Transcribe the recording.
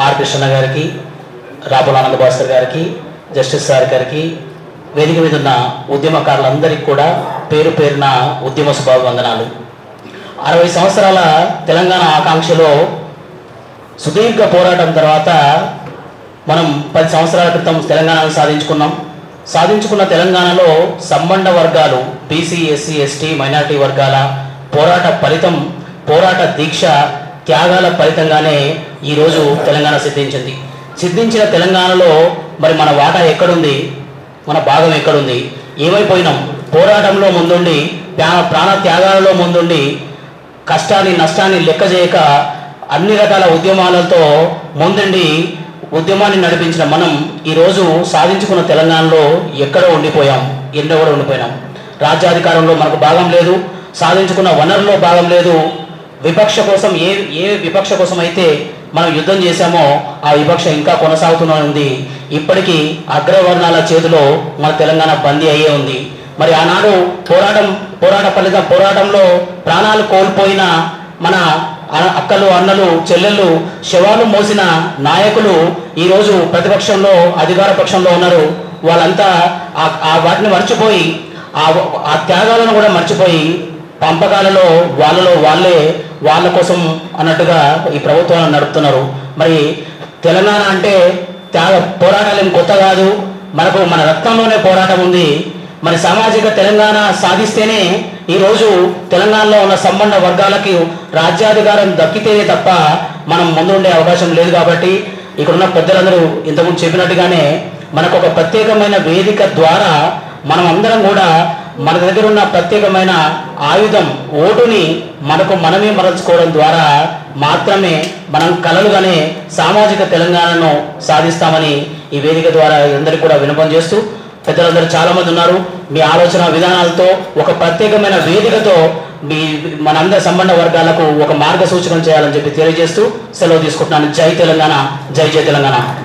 are Krishna గారికి రాబుల్ ఆనంద్ భాస్కర్ గారికి justice sir గారికి వేదిక మీద ఉన్న ఉద్యమకారులందరికీ కూడా పేరు పేరున ఉద్యమ శుభాభివందనాలు అరవై సంవత్సరాల తెలంగాణ ఆకాంక్షలో సుదీర్ఘ పోరాటం తర్వాత మనం పది సంవత్సరాల క్రితం తెలంగాణను సాధించుకున్నాం సాధించుకున్న తెలంగాణలో సంబంధ వర్గాలు బీసీ ఎస్సీ ఎస్టీ మైనారిటీ వర్గాల పోరాట ఫలితం పోరాట దీక్ష త్యాగాల ఫలితంగానే ఈరోజు తెలంగాణ సిద్ధించింది సిద్ధించిన తెలంగాణలో మరి మన వాటా ఎక్కడుంది మన భాగం ఎక్కడుంది ఏమైపోయినాం పోరాటంలో ముందుండి ప్రాణ ప్రాణ త్యాగాలలో ముందుండి కష్టాన్ని నష్టాన్ని లెక్క చేయక అన్ని రకాల ఉద్యమాలతో ముందండి ఉద్యమాన్ని నడిపించిన మనం ఈరోజు సాధించుకున్న తెలంగాణలో ఎక్కడో ఉండిపోయాం ఎన్నో కూడా ఉండిపోయినాం రాజ్యాధికారంలో మనకు భాగం లేదు సాధించుకున్న వనరులో భాగం లేదు విపక్ష కోసం ఏ ఏ విపక్ష కోసం అయితే మనం యుద్ధం చేశామో ఆ విపక్ష ఇంకా కొనసాగుతూనే ఉంది ఇప్పటికీ అగ్రవర్ణాల చేతిలో మన తెలంగాణ బందీ అయ్యే ఉంది మరి ఆనాడు పోరాటం పోరాట ఫలితం పోరాటంలో ప్రాణాలు కోల్పోయిన మన అ- అక్కలు అన్నలు చెల్లెళ్ళు శవాలు మోసిన నాయకులు ఈరోజు ప్రతిపక్షంలో అధికార పక్షంలో ఉన్నారు వాళ్ళంతా ఆ- ఆ వాటిని మర్చిపోయి ఆ ఆ త్యాగాలను కూడా మర్చిపోయి పంపకాలలో వాళ్ళలో వాళ్ళే వాళ్ళ కోసం అన్నట్టుగా ఈ ప్రభుత్వాన్ని నడుపుతున్నారు మరి తెలంగాణ అంటే త్యాగ పోరాటాలు ఏం కొత్త కాదు మనకు మన రక్తంలోనే పోరాటం ఉంది మరి సామాజిక తెలంగాణ సాధిస్తేనే ఈరోజు తెలంగాణలో ఉన్న సంబంధ వర్గాలకి రాజ్యాధికారం దక్కితేనే తప్ప మనం ముందుండే అవకాశం లేదు కాబట్టి ఇక్కడున్న పెద్దలందరూ ఇంతకుముందు చెప్పినట్టుగానే మనకు ఒక ప్రత్యేకమైన వేదిక ద్వారా మనం అందరం కూడా మన దగ్గర ఉన్న ప్రత్యేకమైన ఆయుధం ఓటుని మనకు మనమే మరల్చుకోవడం ద్వారా మాత్రమే మనం కలలుగానే సామాజిక తెలంగాణను సాధిస్తామని ఈ వేదిక ద్వారా అందరికీ కూడా వినపం చేస్తూ పెద్దలందరూ చాలా మంది ఉన్నారు మీ ఆలోచన విధానాలతో ఒక ప్రత్యేకమైన వేదికతో మీ మనందరి సంబంధ వర్గాలకు ఒక మార్గసూచకం చేయాలని చెప్పి తెలియజేస్తూ సెలవు తీసుకుంటున్నాను జై తెలంగాణ జై జై తెలంగాణ